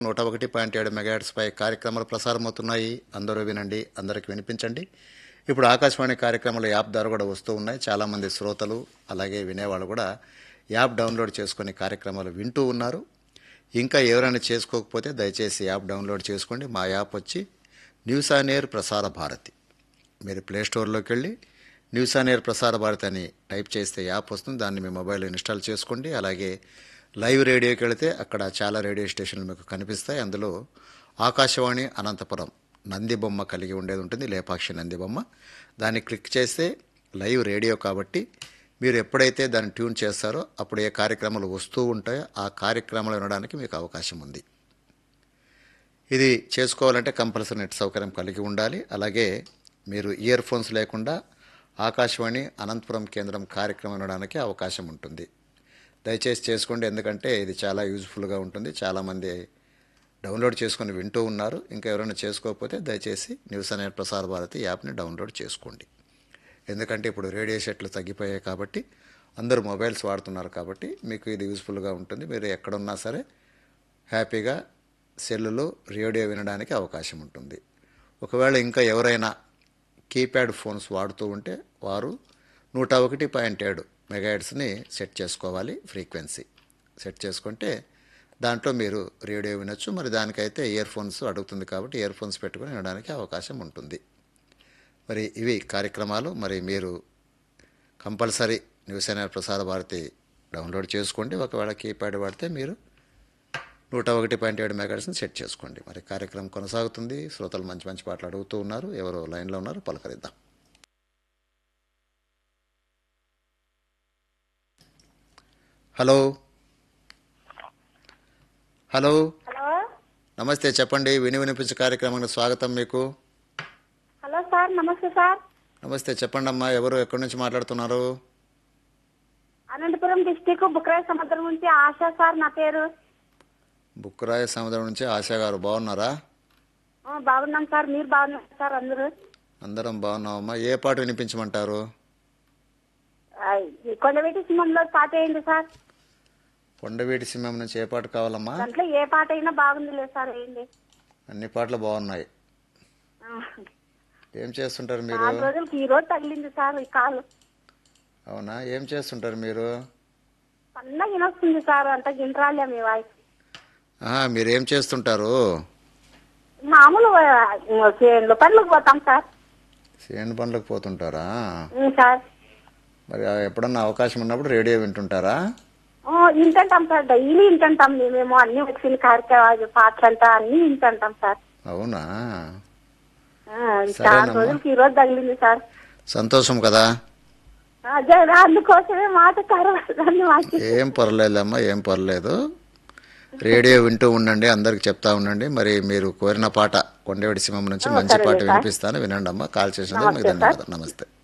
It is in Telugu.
నూట ఒకటి పాయింట్ ఏడు మెగాహెట్స్పై కార్యక్రమాలు ప్రసారమవుతున్నాయి అందరూ వినండి అందరికి వినిపించండి ఇప్పుడు ఆకాశవాణి కార్యక్రమాలు యాప్ ద్వారా కూడా వస్తూ ఉన్నాయి చాలామంది శ్రోతలు అలాగే వినేవాళ్ళు కూడా యాప్ డౌన్లోడ్ చేసుకుని కార్యక్రమాలు వింటూ ఉన్నారు ఇంకా ఎవరైనా చేసుకోకపోతే దయచేసి యాప్ డౌన్లోడ్ చేసుకోండి మా యాప్ వచ్చి న్యూస్ ఆన్ ఎయిర్ ప్రసార భారతి మీరు ప్లే స్టోర్లోకి వెళ్ళి న్యూస్ ఆన్ ఎయిర్ ప్రసార భారతి అని టైప్ చేస్తే యాప్ వస్తుంది దాన్ని మీ మొబైల్లో ఇన్స్టాల్ చేసుకోండి అలాగే లైవ్ రేడియోకి వెళితే అక్కడ చాలా రేడియో స్టేషన్లు మీకు కనిపిస్తాయి అందులో ఆకాశవాణి అనంతపురం నంది బొమ్మ కలిగి ఉండేది ఉంటుంది లేపాక్షి నంది బొమ్మ దాన్ని క్లిక్ చేస్తే లైవ్ రేడియో కాబట్టి మీరు ఎప్పుడైతే దాన్ని ట్యూన్ చేస్తారో అప్పుడు ఏ కార్యక్రమాలు వస్తూ ఉంటాయో ఆ కార్యక్రమాలు వినడానికి మీకు అవకాశం ఉంది ఇది చేసుకోవాలంటే కంపల్సరీ నెట్ సౌకర్యం కలిగి ఉండాలి అలాగే మీరు ఇయర్ ఫోన్స్ లేకుండా ఆకాశవాణి అనంతపురం కేంద్రం కార్యక్రమం వినడానికి అవకాశం ఉంటుంది దయచేసి చేసుకోండి ఎందుకంటే ఇది చాలా యూజ్ఫుల్గా ఉంటుంది చాలామంది డౌన్లోడ్ చేసుకొని వింటూ ఉన్నారు ఇంకా ఎవరైనా చేసుకోకపోతే దయచేసి న్యూస్ అనే ప్రసార భారతి యాప్ని డౌన్లోడ్ చేసుకోండి ఎందుకంటే ఇప్పుడు రేడియో సెట్లు తగ్గిపోయాయి కాబట్టి అందరూ మొబైల్స్ వాడుతున్నారు కాబట్టి మీకు ఇది యూజ్ఫుల్గా ఉంటుంది మీరు ఎక్కడున్నా సరే హ్యాపీగా సెల్లులో రేడియో వినడానికి అవకాశం ఉంటుంది ఒకవేళ ఇంకా ఎవరైనా కీప్యాడ్ ఫోన్స్ వాడుతూ ఉంటే వారు నూట ఒకటి పాయింట్ ఏడు మెగాహెడ్స్ని సెట్ చేసుకోవాలి ఫ్రీక్వెన్సీ సెట్ చేసుకుంటే దాంట్లో మీరు రేడియో వినొచ్చు మరి దానికైతే ఇయర్ ఫోన్స్ అడుగుతుంది కాబట్టి ఇయర్ ఫోన్స్ పెట్టుకుని వినడానికి అవకాశం ఉంటుంది మరి ఇవి కార్యక్రమాలు మరి మీరు కంపల్సరీ న్యూస్ అయిన ప్రసార భారతి డౌన్లోడ్ చేసుకోండి ఒకవేళ కీప్యాడ్ వాడితే మీరు నూట ఒకటి పాయింట్ ఏడు మెగాట్స్ని సెట్ చేసుకోండి మరి కార్యక్రమం కొనసాగుతుంది శ్రోతలు మంచి మంచి పాటలు అడుగుతూ ఉన్నారు ఎవరు లైన్లో ఉన్నారు పలకరిద్దాం హలో హలో హలో నమస్తే చెప్పండి విని వినిపించే కార్యక్రమానికి స్వాగతం మీకు హలో సార్ నమస్తే సార్ నమస్తే చెప్పండి అమ్మా ఎవరు ఎక్కడి నుంచి మాట్లాడుతున్నారు అనంతపురం డిస్టిక్ బుక్రాయ్ సముద్రం నుంచి ఆశా సార్ నా పేరు బుక్కరాయ సముద్రం నుంచి ఆశా గారు బాగున్నారా ఆ, బాగున్నాం సార్ మీరు బాగున్నారు సార్ అందరూ అందరం బాగున్నామమ్మా ఏ పాట వినిపించమంటారు ఆ, ఈ కొండవీటి సింహంలో పాట అయింది సార్ కొండవీటి సింహం నుంచి ఏ పాట కావాలమ్మా దాంట్లో ఏ పాట అయినా బాగుంది లేదు సార్ వేయండి అన్ని పాటలు బాగున్నాయి ఆ, ఏం చేస్తుంటారు మీరు నాలుగు రోజులకి ఈ రోజు తగిలింది సార్ ఈ కాలు అవునా ఏం చేస్తుంటారు మీరు పన్న వినొస్తుంది సార్ అంత గింట్రాలే మీ వాయిస్ ఆహా, మీరు ఏం చేస్తుంటారు మామూలు ఆ, చేనులో పనులకు పోతాం సార్ సేను పనులకు పోతుంటారా ఉం, సార్ మరి ఆ ఎప్పుడన్నా అవకాశం ఉన్నప్పుడు రేడియో వింటుంటారా ఆ, వింటుంటాం సార్ డైలీ వింటుంటాం మేము అన్ని వచ్చిన కార్యక్రమాలు పాటలు అంతా అన్ని వింటుంటాం సార్ అవునా ఆ, చాలా సరేనమ్మా. రోజులకి ఈ రోజు తగిలింది సార్ సంతోషం కదా అదే అందుకోసమే మాట తర్వాత మాట ఏం పర్లేదమ్మా ఏం పర్లేదు రేడియో వింటూ ఉండండి అందరికి చెప్తా ఉండండి మరి మీరు కోరిన పాట కొండవేడి సింహం నుంచి మంచి సరే పాట సార్. వినిపిస్తాను వినండి అమ్మా కాల్ చేసినందుకు మీకు నమస్తే సార్. ధన్యవాదాలు నమస్తే